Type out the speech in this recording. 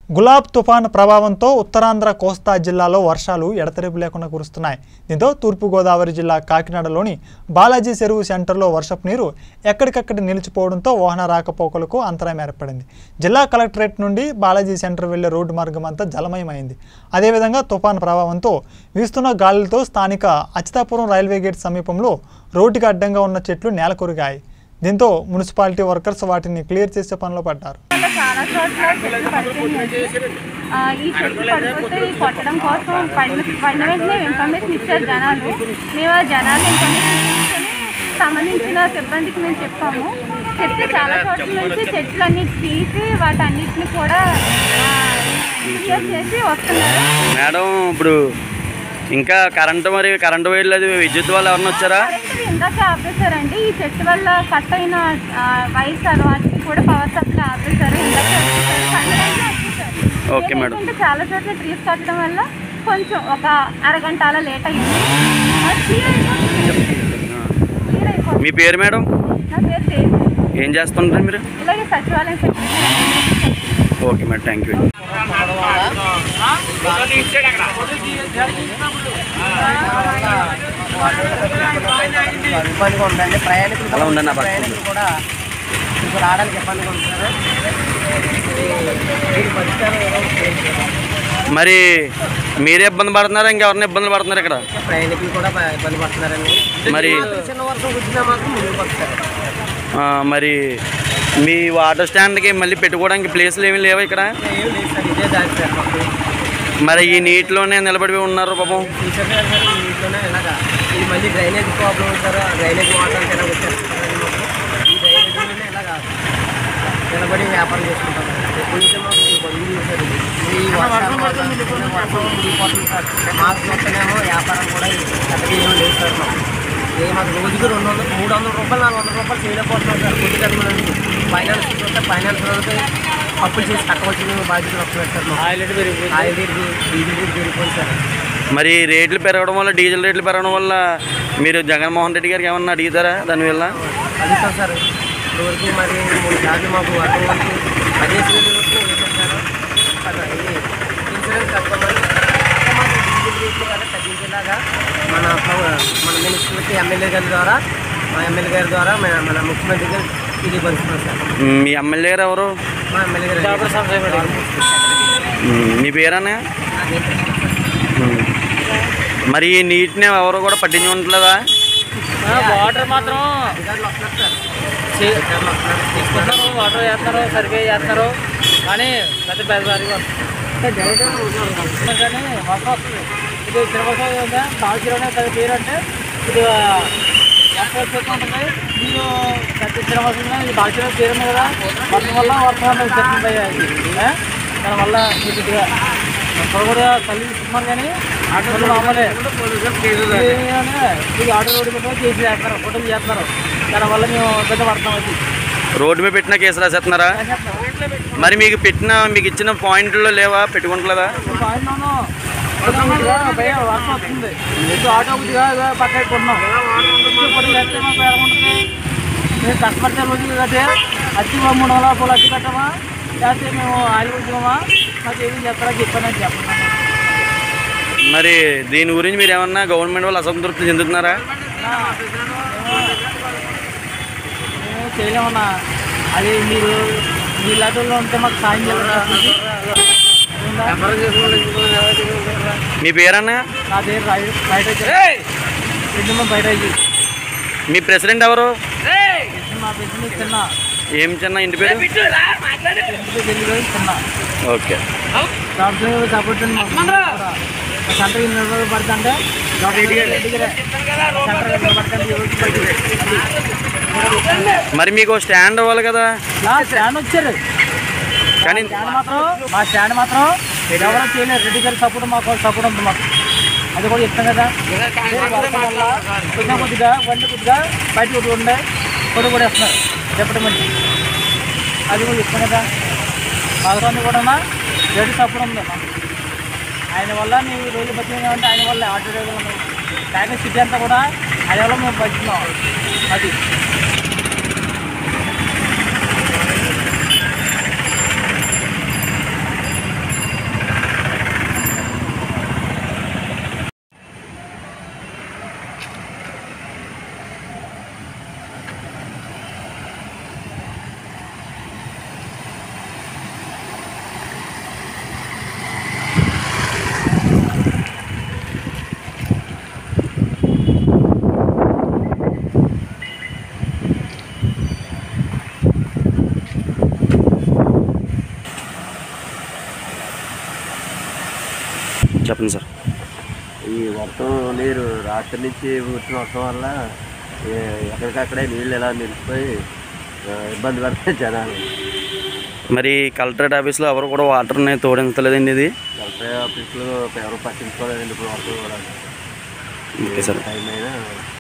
గులాబ్ తుఫాన్ ప్రభావంతో ఉత్తరాంధ్ర కోస్తా జిల్లాలో వర్షాలు ఎడతెరిపి లేకుండా కురుస్తున్నాయి దీంతో తూర్పుగోదావరి జిల్లా కాకినాడలోని బాలాజీ చెరువు సెంటర్లో వర్షపు నీరు ఎక్కడికక్కడ నిలిచిపోవడంతో వాహన రాకపోకలకు అంతరాయం ఏర్పడింది జిల్లా కలెక్టరేట్ నుండి బాలాజీ సెంటర్ వెళ్లే రోడ్డు మార్గం అంతా జలమయమైంది అదేవిధంగా తుఫాన్ ప్రభావంతో వీస్తున్న గాలులతో స్థానిక అచితాపురం రైల్వే గేట్ సమీపంలో రోడ్డుకి అడ్డంగా ఉన్న చెట్లు నేలకొరిగాయి దీంతో మున్సిపాలిటీ వర్కర్స్ వాటిని క్లియర్ చేసే పనిలో పడ్డారు వల్ల చాలా చోట్ల చెట్లు పడిపోయినాయి ఆ, ఈ చెట్లు పడిపోతే ఈ కొట్టడం కోసం పడిన పడిన వెంటనే ఇన్ఫర్మేషన్ ఇచ్చారు జనాలు మేము ఆ జనాలు ఇన్ఫర్మేషన్ తీసుకొని సంబంధించిన సిబ్బందికి మేము చెప్పాము చెప్తే చాలా చోట్ల నుంచి చెట్లన్నీ తీసి వాటన్నిటిని కూడా క్లియర్ చేసి వస్తున్నారు మేడం ఇప్పుడు ఇంకా కరెంటు మరి కరెంటు వైర్లు అది విద్యుత్ వాళ్ళు ఎవరన్నా వచ్చారా కరెంట్ ఇందాక ఆపేశారండి ఈ చెట్టు వల్ల కట్ అయిన వైర్స్ వాటికి కూడా పవర్ సప్లై ఆపేశారు ఇందాక ఆపేశారు సంక్రాంతి ఆపేశారు ఓకే మేడం. ఏంటంటే చాలా చోట్ల ట్రీస్ కట్టడం వల్ల కొంచెం ఒక అరగంట అలా లేట్ అయ్యింది అది clear అయిపోతుంది. Clear అయిపోతుంది. మీ పేరు మేడం నా పేరు తేజ్ ఏం చేస్తుంటారు మీరు ఇలాగే సచివాలయం secretary okay madam thank you ఇబ్బందిగా ఉందండి ప్రయాణికులు అలా ఉండండి, నా పక్కన ప్రయాణికులు కూడా ఇప్పుడు రావడానికి ఇబ్బందిగా ఉంటున్నారు దీని పరిష్కారం ఏదో ఒకటి చేయాలి. మరి మీరే ఇబ్బంది పడుతున్నారా ఇంకెవరిని ఇబ్బందులు పడుతున్నారు ఇక్కడ ప్రయాణికులు కూడా బా- ఇబ్బంది పడుతున్నారండి మరి చిన్న వర్షం వచ్చినా మాత్రం ముందుకు వస్తారు ఆ, మరి మీ వాటర్ స్టాండ్కి మళ్ళీ పెట్టుకోవడానికి ప్లేస్లు ఏమీ లేవా ఇక్కడ ఏం లేదు సార్ ఇదే దారి సార్ మాకు మరి ఈ నీటిలోనే నిలబడి ఉన్నారు పాపం టీచర్ గారు సార్ ఈ ఇంట్లోనే ఇలాగా ఇది మళ్ళీ డ్రైనేజ్ ప్రాబ్లం సార్ ఆ డ్రైనేజ్ వాటర్ ఎలా వచ్చేస్తున్నారని మాకు ఈ డ్రైనేజ్లోనే ఇలాగా నిలబడి వ్యాపారం చేసుకుంటాం ఎప్పటి నుంచో మాకు ఇది బంధువులు సార్ ఇది. ఈ వర్షాల వల్ల వర్షం మునిగిపోతుంది సార్ మాకు చూస్తేనేమో వ్యాపారం కూడా పెద్దగా ఏం లేదు సార్ మాకు ఏ మాకు రోజుకి రెండు వందలు మూడు వందల రూపాయలు నాలుగు వందల రూపాయలు చేయలేకపోతున్నాం సార్ కొద్ది కట్టమని ఫైనాన్స్ చూస్తే ఫైనాన్స్ వాళ్ళకి అప్పులు చేసి కట్టవలసిన బాధ్యతలు వస్తున్నాయి సార్ మాకు ఆయిల్ పెరిగి ఆయిల్ పెరిగి డీజిల్ రేట్ పెరిగిపోయింది సార్ మరి రేట్లు పెరగడం వల్ల డీజిల్ రేట్లు పెరగడం వల్ల మీరు జగన్మోహన్ రెడ్డి గారికి ఏమన్నా అడిగితారా దానివల్ల అడుగుతాం సార్ ఇప్పటివరకు మరి మూడు సార్లు మాకు అర్థం వరకు పదిహేను వేలు వరకు ఏం చెప్పారు అది ఇన్సూరెన్స్ కట్టుకోమని ఇంకా మాకు డీజిల్ రేట్లు కదా తగ్గించేలాగా మన ప్ర- మన మినిస్టర్లకి ఎమ్మెల్యే గారి ద్వారా మా ఎమ్మెల్యే గారి ద్వారా మన మన ముఖ్యమంత్రి గారు తెలియపరుస్తున్నాం సార్ మ్, మీ ఎమ్మెల్యే గారు ఎవరు మా ఎమ్మెల్యే గారు మ్, మీ పేరన్నా అదే మ్. మరి ఈ నీటిని ఎవరు కూడా పట్టించుకుంటలేదా వాటర్ మాత్రం అధికారులు వస్తున్నారు సార్ చే- అధికారులు వస్తున్నారు తీసుకుంటున్నారు వాటర్ చేస్తున్నారు సరిగ్గా చేస్తున్నారు కానీ పెద్ద పెద్ద వారికి కానీ వర్షం వస్తుంది ఇది తిరుపతి ఉందా బాగా పెద్ద పేరు అంటే ఇది ఎక్కడ చెట్టు ఉంటుంది మీరు పెద్ద తిరుపతి ఇది బాగా పేరు ఉంది కదా వర్షం వల్ల వర్షం అనేది చెట్టు దానివల్ల మీకు ఇదిగా అక్కడ కూడా తల్లి తీసుకున్నారు కానీ ఆటోలు మామూలే ఇది ఆటో రోడ్డు పెట్టిన చేసి చేస్తున్నారు ఫోటోలు చేస్తున్నారు దానివల్ల మేము పెద్ద పడతాం అది రోడ్డు మీద పెట్టిన కేసు రాసేస్తున్నారా మరి మీకు పెట్టిన మీకు ఇచ్చిన పాయింట్లో లేవా పెట్టుకుంటలేదా పాయింట్లోనూ భయం వర్షం వస్తుంది ఇప్పుడు ఆటో కొద్దిగా పక్క పెట్టుకుంటున్నాం ఇప్పుడు వేస్తే మాకు ఎలా ఉంటుంది మేము కష్టపడితే రోజులు కట్టే అచ్చి మూడు వందల పూలు అచ్చి కట్టామా లేకపోతే మేము ఆయిల్ కొట్టుకోమా మాకు ఏమేమి చేస్తారో చెప్పానని చెప్పండి మరి దీని గురించి మీరు ఏమన్నా గవర్నమెంట్ వాళ్ళు అసంతృప్తి చెందుతున్నారా మేము చేయలేమన్నా అది మీరు మీ లాటల్లో ఉంటే మాకు సాయం చేయాలి మీ పేరన్నా నా దగ్గర రైట్ బయట రెండు బయట అయ్యి మీ ప్రెసిడెంట్ ఎవరు మా బిజినెస్ చిన్న ఏం చిన్న ఇంటి పేరు ఇంటికి వెళ్ళి చిన్న ఓకే డాక్టర్ సపోర్ట్ సెంటర్ నిలబడి పడుతుంటే మరి మీకు స్టాండ్ అవ్వాలి కదా స్టాండ్ వచ్చారు కానీ స్టాండ్ మాత్రం మా స్టాండ్ మాత్రం ఎవరో చేయలేదు రెడ్డి గారి సపోర్ట్ మాకు సపోర్ట్ ఉంది మాకు అది కూడా చెప్తాం కదా వర్షం వల్ల కొంచెం కొద్దిగా బండి కొద్దిగా బయట కొద్దిగా ఉండే కొడుకు కూడా వేస్తున్నారు డిపార్ట్మెంట్ అది కూడా చెప్తాం కదా మాకు కూడా రెడ్డి సపోర్ట్ ఉంది మాకు ఆయన వల్ల మేము ఈ రోజు బతికినాం అంటే ఆయన వల్ల ఆటో డ్రైవర్ ఉన్నాయి కానీ సిటీ అంతా కూడా ఆయన వల్ల మేము బతుకున్నాం అది వర్షం నీరు రాత్రి నుంచి వచ్చిన వర్షం వల్ల ఏ- ఎక్కడికక్కడే నీళ్ళు ఎలా నిలిచిపోయి ఆ, ఇబ్బంది పడతాయి జనాలు మరి కలెక్టరేట్ ఆఫీస్లో ఎవరు కూడా వాటర్ని తోడించలేదండి ఇది కలెక్టర్ ఆఫీస్లో ఎవరు పట్టించుకోలేదండి ఇప్పుడు వర్షం కూడా ఓకే సార్ టైం అయినా